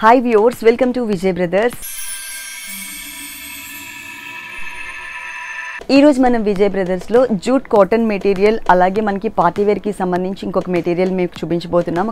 hi viewers welcome to Vijay brothers ఈరోజు మనం విజయ్ బ్రదర్స్లో జూట్ కాటన్ మెటీరియల్ అలాగే మనకి పార్టీ వేర్కి సంబంధించి ఇంకొక మెటీరియల్ మీకు చూపించబోతున్నాం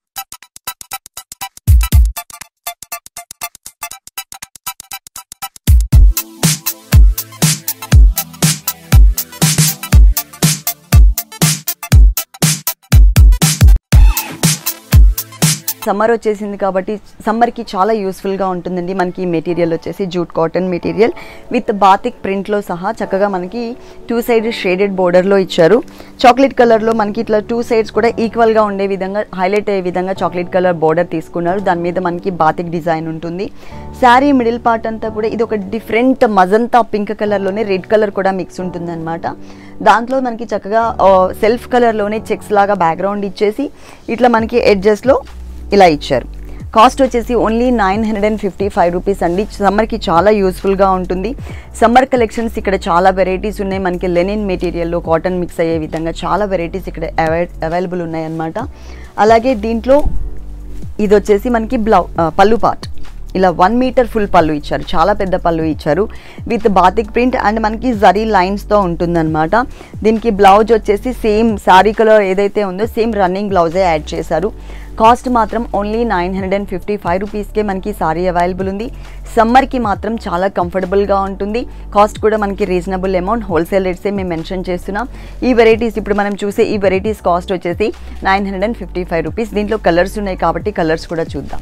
సమ్మర్ వచ్చేసింది కాబట్టి సమ్మర్కి చాలా యూస్ఫుల్గా ఉంటుందండి మనకి ఈ మెటీరియల్ వచ్చేసి jute cotton material with batik ప్రింట్లో సహా చక్కగా మనకి టూ సైడ్ షేడెడ్ బోర్డర్లో ఇచ్చారు చాక్లెట్ కలర్లో మనకి ఇట్లా టూ సైడ్స్ కూడా ఈక్వల్గా ఉండే విధంగా హైలైట్ అయ్యే విధంగా చాక్లెట్ కలర్ బోర్డర్ తీసుకున్నారు దాని మీద మనకి బాతిక్ డిజైన్ ఉంటుంది శారీ మిడిల్ పార్ట్ అంతా కూడా ఇది ఒక డిఫరెంట్ మజంతా పింక్ కలర్లోనే రెడ్ కలర్ కూడా మిక్స్ ఉంటుందన్నమాట దాంట్లో మనకి చక్కగా సెల్ఫ్ కలర్లోనే చెక్స్ లాగా బ్యాక్గ్రౌండ్ ఇచ్చేసి ఇట్లా మనకి ఎడ్జెస్లో ఇలా ఇచ్చారు కాస్ట్ వచ్చేసి only nine hundred and fifty five rupees అండి సమ్మర్కి చాలా యూస్ఫుల్గా ఉంటుంది సమ్మర్ కలెక్షన్స్ ఇక్కడ చాలా వెరైటీస్ ఉన్నాయి మనకి లెనిన్ మెటీరియల్లో కాటన్ మిక్స్ అయ్యే విధంగా చాలా వెరైటీస్ ఇక్కడ అవై అవైలబుల్ ఉన్నాయన్నమాట అలాగే దీంట్లో ఇది వచ్చేసి మనకి బ్లౌ ఆ, పళ్ళు పార్ట్ ఇలా వన్ మీటర్ ఫుల్ పళ్ళు ఇచ్చారు చాలా పెద్ద పళ్ళు ఇచ్చారు విత్ బాతిక్ ప్రింట్ అండ్ మనకి జరీ లైన్స్తో ఉంటుందన్నమాట దీనికి బ్లౌజ్ వచ్చేసి సేమ్ శారీ కలర్ ఏదైతే ఉందో సేమ్ రన్నింగ్ బ్లౌజే యాడ్ చేశారు కాస్ట్ మాత్రం only nine hundred and fifty five రూపీస్కే మనకి సారీ అవైలబుల్ ఉంది సమ్మర్కి మాత్రం చాలా కంఫర్టబుల్గా ఉంటుంది కాస్ట్ కూడా మనకి రీజనబుల్ అమౌంట్ హోల్సేల్ రేట్సే మేము మెన్షన్ చేస్తున్నాం ఈ వెరైటీస్ ఇప్పుడు మనం చూసే ఈ వెరైటీస్ కాస్ట్ వచ్చేసి nine hundred and fifty five rupees దీంట్లో కలర్స్ ఉన్నాయి కాబట్టి కలర్స్ కూడా చూద్దాం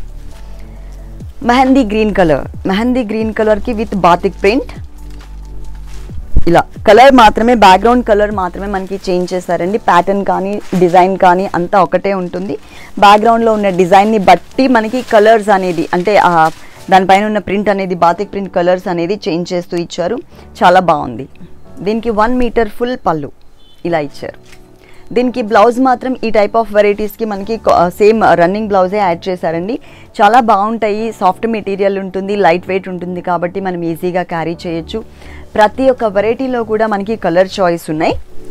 mehndi green colour mehndi green కలర్కి విత్ బాతిక్ ప్రింట్ ఇలా కలర్ మాత్రమే బ్యాక్గ్రౌండ్ కలర్ మాత్రమే మనకి చేంజ్ చేశారండి ప్యాటర్న్ కానీ డిజైన్ కానీ అంతా ఒకటే ఉంటుంది బ్యాక్గ్రౌండ్లో ఉన్న డిజైన్ని బట్టి మనకి కలర్స్ అనేది అంటే ఆ దానిపైన ఉన్న ప్రింట్ అనేది బాతిక్ ప్రింట్ కలర్స్ అనేది చేంజ్ చేస్తూ ఇచ్చారు చాలా బాగుంది దీనికి వన్ మీటర్ ఫుల్ పళ్ళు ఇలా ఇచ్చారు దీనికి బ్లౌజ్ మాత్రం ఈ టైప్ ఆఫ్ వెరైటీస్కి మనకి సేమ్ రన్నింగ్ బ్లౌజే యాడ్ చేశారండి చాలా బాగుంటాయి సాఫ్ట్ మెటీరియల్ ఉంటుంది లైట్ వెయిట్ ఉంటుంది కాబట్టి మనం ఈజీగా క్యారీ చేయొచ్చు ప్రతి ఒక్క వెరైటీలో కూడా మనకి కలర్ చాయిస్ ఉన్నాయి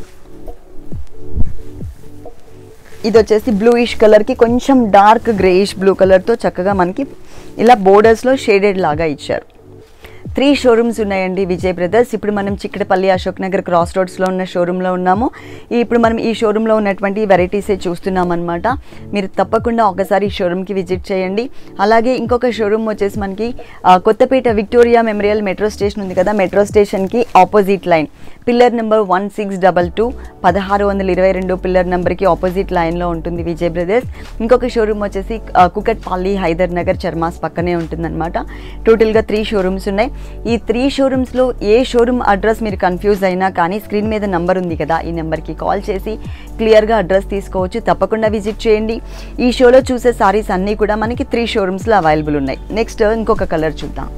ఇది వచ్చేసి బ్లూయిష్ కలర్కి కొంచెం డార్క్ గ్రేయిష్ బ్లూ కలర్తో చక్కగా మనకి ఇలా బోర్డర్స్లో షేడెడ్ లాగా ఇచ్చారు త్రీ షోరూమ్స్ ఉన్నాయండి విజయ్ బ్రదర్స్ ఇప్పుడు మనం చిక్కడపల్లి అశోక్ నగర్ క్రాస్ రోడ్స్లో ఉన్న షోరూంలో ఉన్నాము ఈ- ఇప్పుడు మనం ఈ షోరూంలో ఉన్నటువంటి వెరైటీసే చూస్తున్నాం అనమాట మీరు తప్పకుండా ఒకసారి ఈ షోరూమ్కి విజిట్ చేయండి అలాగే ఇంకొక షోరూమ్ వచ్చేసి మనకి ఆ, Kothapet Victoria memorial metro station ఉంది కదా మెట్రో స్టేషన్కి opposite line pillar number one six double two పదహారు వందల ఇరవై రెండు పిల్లర్ నెంబర్కి ఆపోజిట్ లైన్లో ఉంటుంది విజయ్ బ్రదర్స్ ఇంకొక షోరూమ్ వచ్చేసి ఆ, కుకట్పల్లి హైదర్ నగర్ చర్మాస్ పక్కనే ఉంటుందన్నమాట టోటల్గా త్రీ షోరూమ్స్ ఉన్నాయి ఈ త్రీ షోరూమ్స్లో ఏ షోరూమ్ అడ్రస్ మీరు కన్ఫ్యూజ్ అయినా కానీ స్క్రీన్ మీద నెంబర్ ఉంది కదా ఈ నెంబర్కి కాల్ చేసి క్లియర్గా అడ్రస్ తీసుకోవచ్చు తప్పకుండా విజిట్ చేయండి ఈ షోలో చూసే సారీస్ అన్నీ కూడా మనకి త్రీ షోరూమ్స్లో అవైలబుల్ ఉన్నాయి నెక్స్ట్ ఇంకొక కలర్ చూద్దాం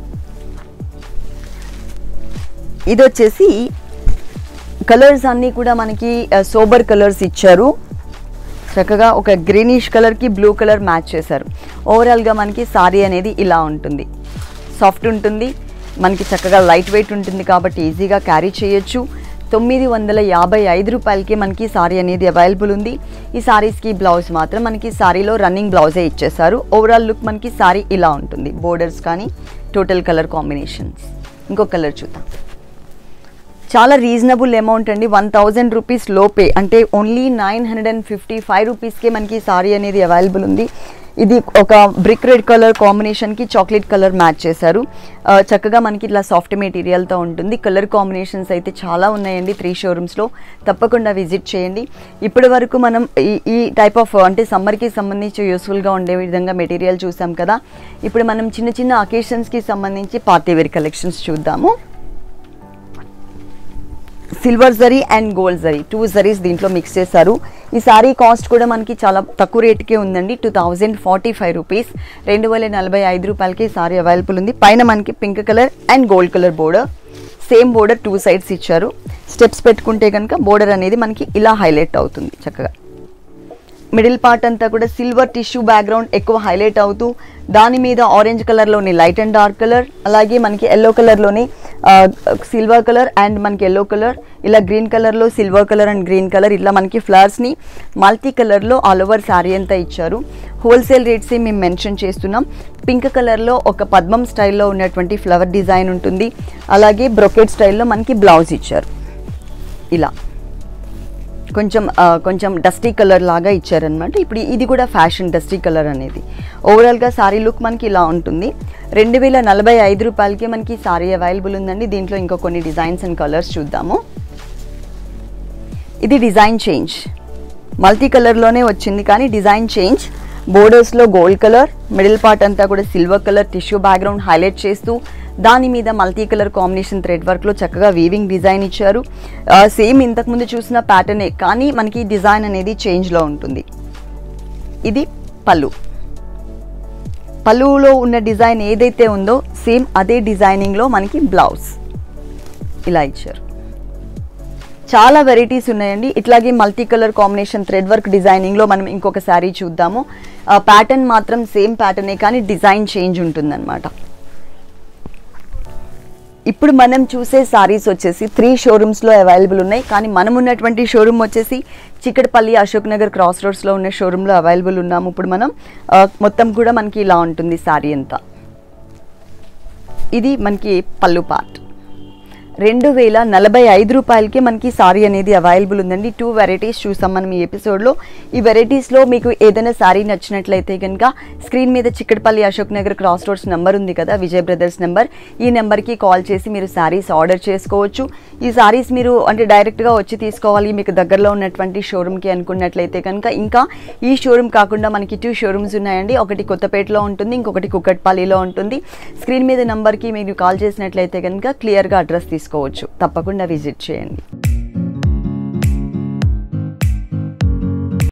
ఇది వచ్చేసి కలర్స్ అన్నీ కూడా మనకి సోబర్ కలర్స్ ఇచ్చారు చక్కగా ఒక గ్రీనిష్ కలర్కి బ్లూ కలర్ మ్యాచ్ చేశారు ఓవరాల్గా మనకి సారీ అనేది ఇలా ఉంటుంది సాఫ్ట్ ఉంటుంది మనకి చక్కగా లైట్ వెయిట్ ఉంటుంది కాబట్టి ఈజీగా క్యారీ చేయొచ్చు తొమ్మిది వందల యాభై ఐదు రూపాయలకి మనకి సారీ అనేది అవైలబుల్ ఉంది ఈ సారీస్కి బ్లౌజ్ మాత్రం మనకి సారీలో రన్నింగ్ బ్లౌజే ఇచ్చేసారు ఓవరాల్ లుక్ మనకి సారీ ఇలా ఉంటుంది బోర్డర్స్ కానీ టోటల్ కలర్ కాంబినేషన్స్ ఇంకో కలర్ చూద్దాం చాలా రీజనబుల్ అమౌంట్ అండి వన్ థౌజండ్ రూపీస్ లోపే అంటే only nine hundred and fifty five రూపీస్కే మనకి సారీ అనేది అవైలబుల్ ఉంది ఇది ఒక బ్రిక్ రెడ్ కలర్ కాంబినేషన్కి చాక్లెట్ కలర్ మ్యాచ్ చేశారు ఆ, చక్కగా మనకి ఇట్లా సాఫ్ట్ మెటీరియల్తో ఉంటుంది కలర్ కాంబినేషన్స్ అయితే చాలా ఉన్నాయండి త్రీ షోరూమ్స్లో తప్పకుండా విజిట్ చేయండి ఇప్పటి వరకు మనం ఈ ఈ టైప్ ఆఫ్ అంటే సమ్మర్కి సంబంధించి యూస్ఫుల్గా ఉండే విధంగా మెటీరియల్ చూసాం కదా ఇప్పుడు మనం చిన్న చిన్న అకేషన్స్కి సంబంధించి పార్టీ వేర్ కలెక్షన్స్ చూద్దాము silver zari and gold zari two zaris దీంట్లో మిక్స్ చేశారు ఈ సారీ కాస్ట్ కూడా మనకి చాలా తక్కువ రేటుకే ఉందండి two thousand forty five rupees రెండు వేల నలభై ఐదు రూపాయలకి ఈ సారీ అవైలబుల్ ఉంది పైన మనకి pink colour and gold colour border same border two sides ఇచ్చారు స్టెప్స్ పెట్టుకుంటే కనుక బోర్డర్ అనేది మనకి ఇలా హైలైట్ అవుతుంది చక్కగా మిడిల్ పార్ట్ అంతా కూడా సిల్వర్ టిష్యూ బ్యాక్గ్రౌండ్ ఎక్కువ హైలైట్ అవుతూ దాని మీద ఆరెంజ్ కలర్లోని లైట్ అండ్ డార్క్ కలర్ అలాగే మనకి ఎల్లో కలర్లోని సిల్వర్ కలర్ అండ్ మనకి ఎల్లో కలర్ ఇలా గ్రీన్ కలర్లో silver colour and green colour ఇట్లా మనకి ఫ్లవర్స్ని మల్టీ కలర్లో ఆల్ ఓవర్ శారీ అంతా ఇచ్చారు హోల్సేల్ రేట్స్ మేము మెన్షన్ చేస్తున్నాం పింక్ కలర్లో ఒక పద్మం స్టైల్లో ఉన్నటువంటి ఫ్లవర్ డిజైన్ ఉంటుంది అలాగే బ్రొకెట్ స్టైల్లో మనకి బ్లౌజ్ ఇచ్చారు ఇలా కొంచెం ఆ, కొంచెం డస్టీ కలర్ లాగా ఇచ్చారనమాట ఇప్పుడు ఇది కూడా ఫ్యాషన్ డస్టీ కలర్ అనేది ఓవరాల్గా సారీ లుక్ మనకి ఇలా ఉంటుంది రెండు వేల నలభై ఐదు రూపాయలకి మనకి సారీ అవైలబుల్ ఉందండి దీంట్లో ఇంకా కొన్ని డిజైన్స్ అండ్ కలర్స్ చూద్దాము ఇది డిజైన్ చేంజ్ మల్టీ కలర్లోనే వచ్చింది కానీ డిజైన్ చేంజ్ బోర్డర్స్లో గోల్డ్ కలర్ మిడిల్ పార్ట్ అంతా కూడా silver colour tissue background highlight చేస్తూ దాని మీద మల్టీ కలర్ కాంబినేషన్ థ్రెడ్ వర్క్లో చక్కగా వీవింగ్ డిజైన్ ఇచ్చారు సేమ్ ఇంతకుముందు చూసిన ప్యాటర్నే కానీ మనకి డిజైన్ అనేది చేంజ్లో ఉంటుంది ఇది పళ్ళు పళ్ళులో ఉన్న డిజైన్ ఏదైతే ఉందో సేమ్ అదే డిజైనింగ్లో మనకి బ్లౌజ్ ఇలా ఇచ్చారు చాలా వెరైటీస్ ఉన్నాయండి ఇట్లాగే multi colour combination thread work డిజైనింగ్లో మనం ఇంకొక శారీ చూద్దాము ప్యాటర్న్ మాత్రం సేమ్ ప్యాటర్నే కానీ డిజైన్ చేంజ్ ఉంటుందన్నమాట ఇప్పుడు మనం చూసే సారీస్ వచ్చేసి త్రీ షోరూమ్స్లో అవైలబుల్ ఉన్నాయి కానీ మనం ఉన్నటువంటి షోరూమ్ వచ్చేసి చిక్కడపల్లి అశోక్ నగర్ క్రాస్ రోడ్స్లో ఉన్న షోరూంలో అవైలబుల్ ఉన్నాము ఇప్పుడు మనం ఆ, మొత్తం కూడా మనకి ఇలా ఉంటుంది సారీ అంతా ఇది మనకి పళ్ళు పార్ట్ రెండు వేల నలభై ఐదు రూపాయలకి మనకి సారీ అనేది అవైలబుల్ ఉందండి టూ వెరైటీస్ చూసాం మనం ఈ ఎపిసోడ్లో ఈ వెరైటీస్లో మీకు ఏదైనా సారీ నచ్చినట్లయితే కనుక స్క్రీన్ మీద Chikkadpally Ashok Nagar cross roads number ఉంది కదా విజయ్ బ్రదర్స్ నెంబర్ ఈ నెంబర్కి కాల్ చేసి మీరు సారీస్ ఆర్డర్ చేసుకోవచ్చు ఈ సారీస్ మీరు అంటే డైరెక్ట్గా వచ్చి తీసుకోవాలి మీకు దగ్గరలో ఉన్నటువంటి షోరూమ్కి అనుకున్నట్లయితే కనుక ఇంకా ఈ షోరూమ్ కాకుండా మనకి టూ షోరూమ్స్ ఉన్నాయండి ఒకటి కొత్తపేటలో ఉంటుంది ఇంకొకటి కుక్కట్పల్లిలో ఉంటుంది స్క్రీన్ మీద నంబర్కి మీరు కాల్ చేసినట్లయితే కనుక క్లియర్గా అడ్రస్ తీసుకోవచ్చు తప్పకుండా విజిట్ చేయండి